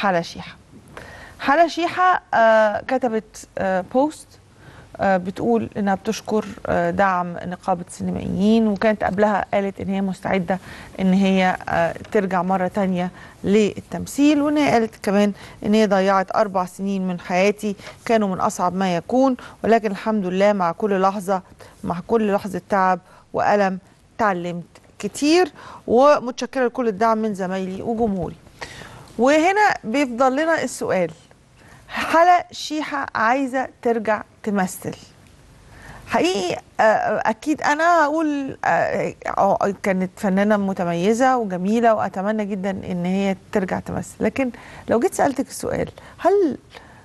حلا شيحه حلا شيحه آه كتبت آه بوست آه بتقول انها بتشكر آه دعم نقابه السينمائيين وكانت قبلها قالت ان هي مستعده ان هي آه ترجع مره تانية للتمثيل وان هي قالت كمان ان هي ضيعت اربع سنين من حياتي كانوا من اصعب ما يكون ولكن الحمد لله مع كل لحظه مع كل لحظه تعب والم تعلمت كتير ومتشكره لكل الدعم من زمايلي وجمهوري وهنا بيفضل لنا السؤال حلا شيحة عايزة ترجع تمثل حقيقي أكيد أنا هقول كانت فنانة متميزة وجميلة وأتمنى جدا إن هي ترجع تمثل لكن لو جيت سألتك السؤال هل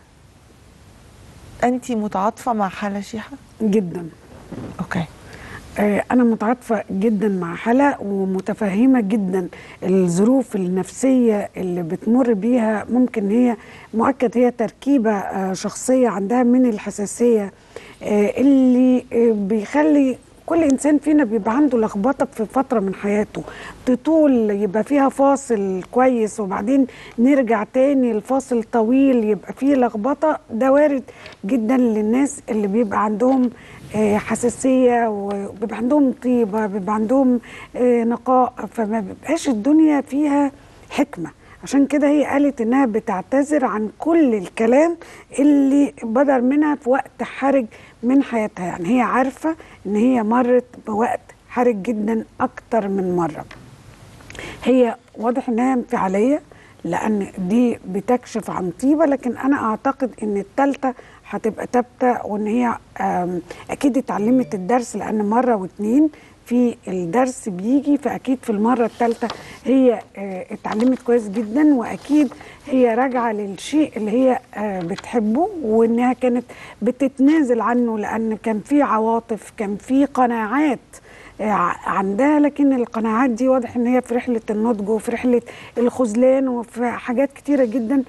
أنت متعاطفة مع حلا شيحة؟ جدا أوكي أنا متعاطفة جدا مع حلا ومتفهمة جدا الظروف النفسية اللي بتمر بيها ممكن هي مؤكد هي تركيبة شخصية عندها من الحساسية اللي بيخلي كل انسان فينا بيبقى عنده لخبطه في فتره من حياته تطول يبقى فيها فاصل كويس وبعدين نرجع تاني الفاصل طويل يبقى فيه لخبطه ده وارد جدا للناس اللي بيبقى عندهم حساسيه وبيبقى عندهم طيبه بيبقى عندهم نقاء فما بيبقاش الدنيا فيها حكمه عشان كده هي قالت انها بتعتذر عن كل الكلام اللي بدر منها في وقت حرج من حياتها يعني هي عارفه ان هي مرت بوقت حرج جدا اكتر من مره هي واضح انها انفعاليه لان دي بتكشف عن طيبه لكن انا اعتقد ان الثالثه هتبقى ثابته وان هي اكيد اتعلمت الدرس لان مره واتنين في الدرس بيجي فاكيد في المره الثالثه هي اتعلمت كويس جدا واكيد هي راجعه للشيء اللي هي بتحبه وانها كانت بتتنازل عنه لان كان في عواطف كان في قناعات عندها لكن القناعات دي واضح ان هي في رحله النضج وفي رحله الخذلان وفي حاجات كتيره جدا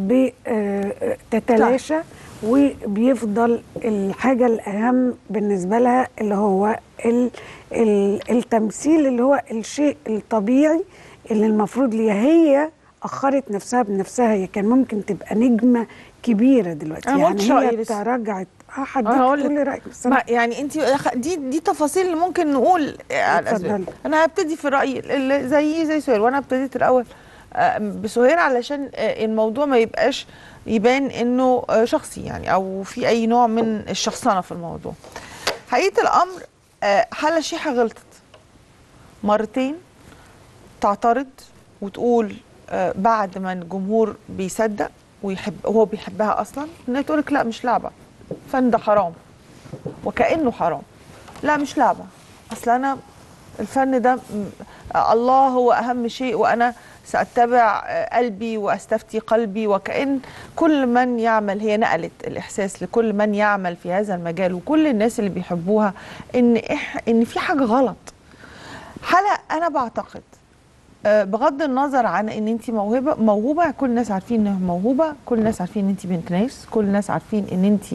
بتتلاشى وبيفضل الحاجه الاهم بالنسبه لها اللي هو ال ال التمثيل اللي هو الشيء الطبيعي اللي المفروض ليها هي اخرت نفسها بنفسها هي كان ممكن تبقى نجمه كبيره دلوقتي يعني هي تراجعت اه حضرتك كل رايك بس يعني انت دي دي تفاصيل اللي ممكن نقول انا هبتدي في رايي زي زي سهير وانا ابتديت الاول بسهير علشان الموضوع ما يبقاش يبان انه شخصي يعني او في اي نوع من الشخصنه في الموضوع حقيقه الامر حلا شيحه غلطت مرتين تعترض وتقول بعد ما الجمهور بيصدق ويحب وهو بيحبها اصلا انها تقول لك لا مش لعبه فن ده حرام وكانه حرام لا مش لعبه اصل انا الفن ده الله هو اهم شيء وانا ساتبع قلبي واستفتي قلبي وكان كل من يعمل هي نقلت الاحساس لكل من يعمل في هذا المجال وكل الناس اللي بيحبوها ان إح ان في حاجه غلط حلقه انا بعتقد بغض النظر عن ان انت موهبه موهوبه كل الناس عارفين انها موهوبه كل الناس عارفين ان انت بنت ناس كل الناس عارفين ان انت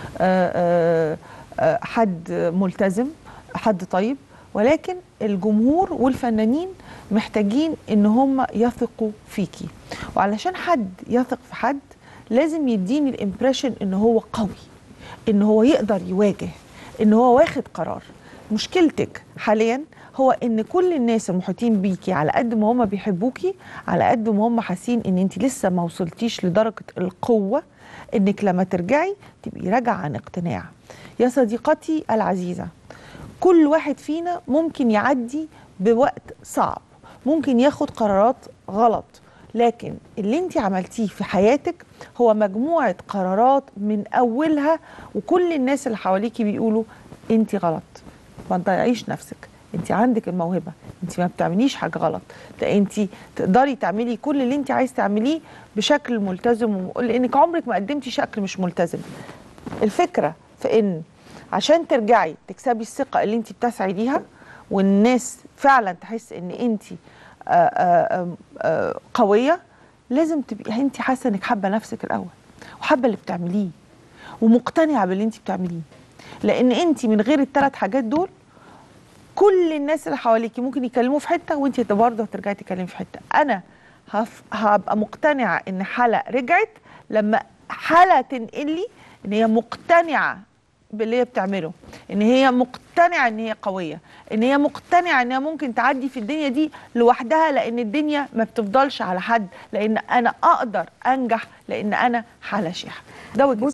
حد ملتزم حد طيب ولكن الجمهور والفنانين محتاجين ان هم يثقوا فيكي وعلشان حد يثق في حد لازم يديني الامبريشن ان هو قوي ان هو يقدر يواجه ان هو واخد قرار مشكلتك حاليا هو ان كل الناس المحيطين بيكي على قد ما هم بيحبوكي على قد ما هم حاسين ان انت لسه ما وصلتيش لدرجه القوه انك لما ترجعي تبقي راجعه عن اقتناع يا صديقتي العزيزه كل واحد فينا ممكن يعدي بوقت صعب ممكن ياخد قرارات غلط لكن اللي انت عملتيه في حياتك هو مجموعة قرارات من أولها وكل الناس اللي حواليكي بيقولوا انت غلط ما تضيعيش نفسك انت عندك الموهبة انت ما بتعمليش حاجة غلط ده انت تقدري تعملي كل اللي انت عايز تعمليه بشكل ملتزم لانك عمرك ما قدمتي شكل مش ملتزم الفكرة في ان عشان ترجعي تكسبي الثقة اللي انت بتسعي ليها والناس فعلا تحس ان انت قويه لازم تبقي انت حاسه انك حابه نفسك الاول وحابه اللي بتعمليه ومقتنعه باللي انت بتعمليه لان انت من غير الثلاث حاجات دول كل الناس اللي حواليكي ممكن يكلموا في حته وانت برضه هترجعي تتكلمي في حته انا هف- هبقى مقتنعه ان حلا رجعت لما حلا تنقل لي ان هي مقتنعه باللي هي بتعمله ان هي مقتنعه ان هي قويه ان هي مقتنعه ان هي ممكن تعدي في الدنيا دي لوحدها لان الدنيا ما بتفضلش على حد لان انا اقدر انجح لان انا حلا شيحه ده وجهه